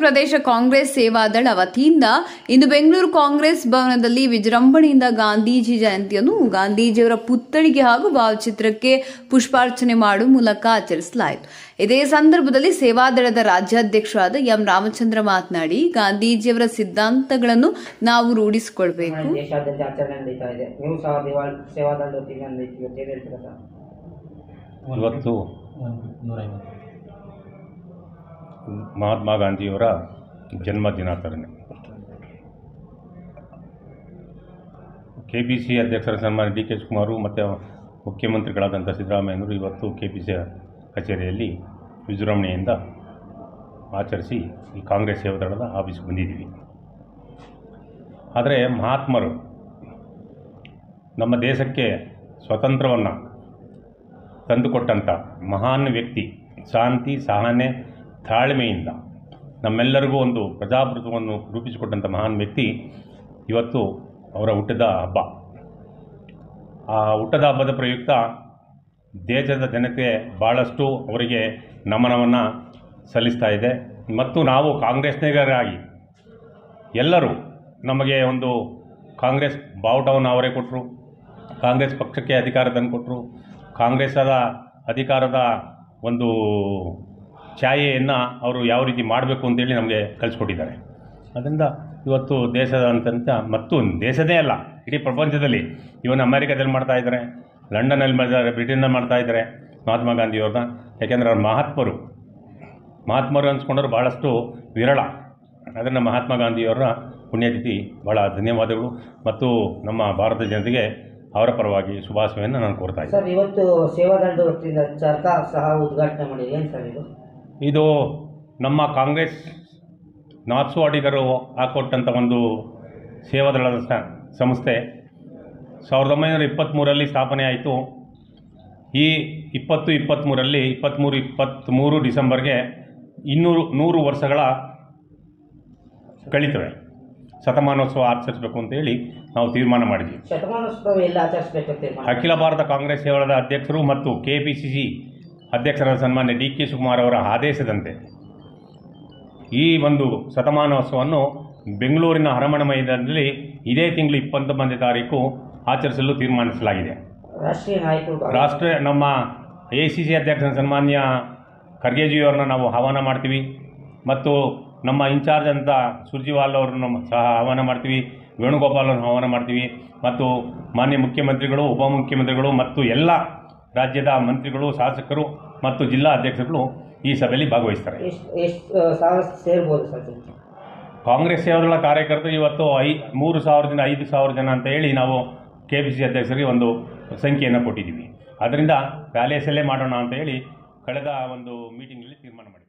ಪ್ರದೇಶ ಕಾಂಗ್ರೆಸ್ ಸೇವಾದಳ ವತಿಯಿಂದ ಇಂದು ಬೆಂಗಳೂರು ಕಾಂಗ್ರೆಸ್ ಭವನದಲ್ಲಿ ವಿಜೃಂಭಣೆಯಿಂದ ಗಾಂಧೀಜಿ ಜಯಂತಿಯನ್ನು ಗಾಂಧೀಜಿಯವರ ಪುತ್ಥಳಿಗೆ ಹಾಗೂ ಭಾವಚಿತ್ರಕ್ಕೆ ಪುಷ್ಪಾರ್ಚನೆ ಮಾಡುವ ಮೂಲಕ ಆಚರಿಸಲಾಯಿತು ಇದೇ ಸಂದರ್ಭದಲ್ಲಿ ಸೇವಾದಳದ ರಾಜ್ಯಾಧ್ಯಕ್ಷರಾದ ಎಂ ರಾಮಚಂದ್ರ ಮಾತನಾಡಿ ಗಾಂಧೀಜಿಯವರ ಸಿದ್ಧಾಂತಗಳನ್ನು ನಾವು ರೂಢಿಸಿಕೊಳ್ಬೇಕು ದೇಶಾದ್ಯಂತ ಆಚರಣೆ ನಡೀತಾ ಇದೆ ನೀವು ಸಹ ದಿವಾಳ್ ಸೇವಾದಳ ಜೊತೆಗೆ ನಡೀತೀವಿ ಅಂತ ಏನ್ ಹೇಳ್ತೀರಾ ಸರ್ ಇವತ್ತು ಮಹಾತ್ಮ ಗಾಂಧಿಯವರ ಜನ್ಮ ದಿನಾಚರಣೆ ಕೆ ಪಿ ಸಿ ಅಧ್ಯಕ್ಷರ ಸನ್ಮಾನ್ಯ ಡಿ ಕೆ ಶಿವಕುಮಾರು ಮತ್ತು ಮುಖ್ಯಮಂತ್ರಿಗಳಾದಂಥ ಸಿದ್ದರಾಮಯ್ಯನವರು ಇವತ್ತು ಕೆ ಪಿ ಸಿ ಕಚೇರಿಯಲ್ಲಿ ವಿಜೃಂಭಣೆಯಿಂದ ಆಚರಿಸಿ ಈ ಕಾಂಗ್ರೆಸ್ ಸೇವಾದಳದ ಆಫೀಸ್ಗೆ ಬಂದಿದ್ದೀವಿ ಆದರೆ ಮಹಾತ್ಮರು ನಮ್ಮ ದೇಶಕ್ಕೆ ಸ್ವತಂತ್ರವನ್ನು ತಂದುಕೊಟ್ಟಂಥ ಮಹಾನ್ ವ್ಯಕ್ತಿ ಶಾಂತಿ ಸಹನೆ ತಾಳ್ಮೆಯಿಂದ ನಮ್ಮೆಲ್ಲರಿಗೂ ಒಂದು ಪ್ರಜಾಪ್ರಭುತ್ವವನ್ನು ರೂಪಿಸಿಕೊಟ್ಟಂಥ ಮಹಾನ್ ವ್ಯಕ್ತಿ ಇವತ್ತು ಅವರ ಹುಟ್ಟದ ಹಬ್ಬ ಆ ಹುಟ್ಟದ ಹಬ್ಬದ ಪ್ರಯುಕ್ತ ದೇಶದ ಜನತೆ ಭಾಳಷ್ಟು ಅವರಿಗೆ ನಮನವನ್ನು ಸಲ್ಲಿಸ್ತಾ ಇದೆ ಮತ್ತು ನಾವು ಕಾಂಗ್ರೆಸ್ನಿಗರಾಗಿ ಎಲ್ಲರೂ ನಮಗೆ ಒಂದು ಕಾಂಗ್ರೆಸ್ ಬಾವುಟವನ್ನು ಅವರೇ ಕೊಟ್ಟರು ಕಾಂಗ್ರೆಸ್ ಪಕ್ಷಕ್ಕೆ ಅಧಿಕಾರ ತಂದುಕೊಟ್ರು ಕಾಂಗ್ರೆಸ್ಸದ ಅಧಿಕಾರದ ಒಂದು ಛಾಯೆಯನ್ನು ಅವರು ಯಾವ ರೀತಿ ಮಾಡಬೇಕು ಅಂತೇಳಿ ನಮಗೆ ಕಲಿಸ್ಕೊಟ್ಟಿದ್ದಾರೆ ಅದರಿಂದ ಇವತ್ತು ದೇಶದಂತ ಮತ್ತು ದೇಶದೇ ಅಲ್ಲ ಇಡೀ ಪ್ರಪಂಚದಲ್ಲಿ ಇವನ್ ಅಮೆರಿಕದಲ್ಲಿ ಮಾಡ್ತಾ ಇದ್ದಾರೆ ಲಂಡನಲ್ಲಿ ಮಾಡಿದ್ದಾರೆ ಬ್ರಿಟನ್ನಲ್ಲಿ ಮಾಡ್ತಾ ಇದ್ದಾರೆ ಮಹಾತ್ಮ ಗಾಂಧಿಯವ್ರನ್ನ ಯಾಕೆಂದರೆ ಅವ್ರ ಮಹಾತ್ಮರು ಮಹಾತ್ಮರು ಅನ್ಸ್ಕೊಂಡವ್ರು ಭಾಳಷ್ಟು ವಿರಳ ಅದನ್ನು ಮಹಾತ್ಮ ಗಾಂಧಿಯವರ ಪುಣ್ಯತಿಥಿ ಭಾಳ ಧನ್ಯವಾದಗಳು ಮತ್ತು ನಮ್ಮ ಭಾರತ ಜನತೆಗೆ ಅವರ ಪರವಾಗಿ ಶುಭಾಶಯವನ್ನು ನಾನು ಕೋರ್ತಾ ಇದ್ದೀನಿ ಸರ್ ಇವತ್ತು ಸೇವಾದಳದ ವತಿಯಿಂದ ಚರ್ಕಾ ಸಹ ಉದ್ಘಾಟನೆ ಮಾಡಿದೆ ಏನು ಸರ್ ಇದು ಇದು ನಮ್ಮ ಕಾಂಗ್ರೆಸ್ ನಾತ್ಸು ಅಡಿಗರು ಹಾಕೊಟ್ಟಂಥ ಒಂದು ಸೇವಾದಳದ ಸ- ಸಂಸ್ಥೆ ಸಾವಿರದ ಒಂಬೈನೂರ ಇಪ್ಪತ್ತ್ಮೂರರಲ್ಲಿ ಸ್ಥಾಪನೆ ಆಯಿತು ಈ ಇಪ್ಪತ್ತು ಇಪ್ಪತ್ತ್ಮೂರಲ್ಲಿ ಇಪ್ಪತ್ತ್ಮೂರು ಇಪ್ಪತ್ತ್ಮೂರು ಡಿಸೆಂಬರ್ಗೆ ಇನ್ನೂರು ನೂರು ವರ್ಷಗಳ ಕಳೀತವೆ ಶತಮಾನೋತ್ಸವ ಆಚರಿಸಬೇಕು ಅಂತೇಳಿ ನಾವು ತೀರ್ಮಾನ ಮಾಡಿದ್ವಿ ಶತಮಾನೋತ್ಸವ ಎಲ್ಲ ಆಚರಿಸಬೇಕಂತ ತೀರ್ಮಾನ ಅಖಿಲ ಭಾರತ ಕಾಂಗ್ರೆಸ್ ಸೇವಾದಳದ ಅಧ್ಯಕ್ಷರು ಮತ್ತು ಕೆ ಪಿ ಸಿ ಸಿ ಅಧ್ಯಕ್ಷರಾದ ಸನ್ಮಾನ್ಯ ಡಿ ಕೆ ಶಿವಕುಮಾರ್ ಅವರ ಆದೇಶದಂತೆ ಈ ಒಂದು ಶತಮಾನೋತ್ಸವವನ್ನು ಬೆಂಗಳೂರಿನ ಅರಮನೆ ಮೈದಾನದಲ್ಲಿ ಇದೇ ತಿಂಗಳು ಇಪ್ಪತ್ತೊಂಬತ್ತನೇ ತಾರೀಕು ಆಚರಿಸಲು ತೀರ್ಮಾನಿಸಲಾಗಿದೆ ರಾಷ್ಟ್ರೀಯ ನಾಯಕರು ಭಾಗ- ರಾಷ್ಟ್ರ ನಮ್ಮ ಎ ಸಿ ಸಿ ಅಧ್ಯಕ್ಷ ಸನ್ಮಾನ್ಯ ಖರ್ಗೆಜಿಯವರನ್ನ ನಾವು ಆಹ್ವಾನ ಮಾಡ್ತೀವಿ ಮತ್ತು ನಮ್ಮ ಇನ್ಚಾರ್ಜ್ ಅಂತ ಸುರ್ಜಿವಾಲ್ ಅವ್ರನ್ನ ಸಹ ಆಹ್ವಾನ ಮಾಡ್ತೀವಿ ವೇಣುಗೋಪಾಲ್ ಅವ್ರನ್ನ ಆಹ್ವಾನ ಮಾಡ್ತೀವಿ ಮತ್ತು ಮಾನ್ಯ ಮುಖ್ಯಮಂತ್ರಿಗಳು ಉಪಮುಖ್ಯಮಂತ್ರಿಗಳು ಮತ್ತು ಎಲ್ಲ ರಾಜ್ಯದ ಮಂತ್ರಿಗಳು ಶಾಸಕರು ಮತ್ತು ಜಿಲ್ಲಾ ಅಧ್ಯಕ್ಷರುಗಳು ಈ ಸಭೆಯಲ್ಲಿ ಭಾಗವಹಿಸ್ತಾರೆ ಎಷ್ಟು ಎಷ್ಟು ಸಾವಿರ ಸೇರ್ಬೋದು ಸರ್ ಇದಕ್ಕೆ? ಕಾಂಗ್ರೆಸ್ ಸೇವಾದಳ ಕಾರ್ಯಕರ್ತರು ಇವತ್ತು ಐ ಮೂರು ಸಾವಿರದಿಂದ ಐದು ಸಾವಿರ ಜನ ಅಂತ ಹೇಳಿ ನಾವು ಕೆ ಪಿ ಸಿ ಅಧ್ಯಕ್ಷರಿಗೆ ಒಂದು ಸಂಖ್ಯೆಯನ್ನು ಕೊಟ್ಟಿದ್ದೀವಿ ಅದರಿಂದ ಪ್ಯಾಲೇಸಲ್ಲೇ ಮಾಡೋಣ ಅಂತ ಹೇಳಿ ಕಳೆದ ಒಂದು ಮೀಟಿಂಗಲ್ಲಿ ತೀರ್ಮಾನ ಮಾಡಿದ್ದೀವಿ